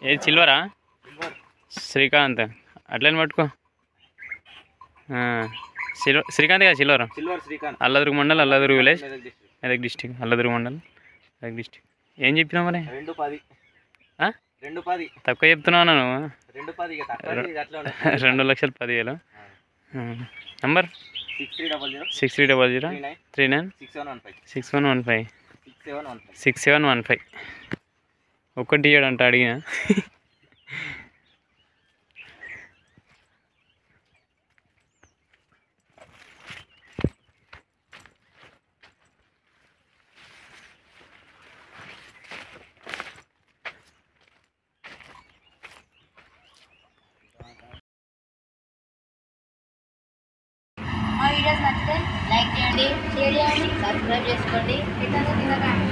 ఏది సిల్వరా శ్రీకాంత్ అట్లనే పట్టుకో ఆ, సిల్వర్ శ్రీకాంత్ కదా silver silver Srikanth Alladurg mandal Alladurg village Medak district. Medak district Alladurg mandal Medak district ఏం చెప్పినావు మరి రెండు పది ఆ? రెండు పది తక్కువ చెప్తున్నావు నువ్వు రెండు పది ఇక తక్కువ ఇది అట్లా ఉంటుంది రెండు లక్షల పదివేలు number six three double zero six three double zero three nine three nine six seven one five six one one five six seven one five six seven one five ఒక్కటి ఇయ్యడంట అడిగిన మా వీడియోస్ నచ్చితే లైక్ చేయండి share చేయండి subscribe చేసుకోండి ఇట్లా కింద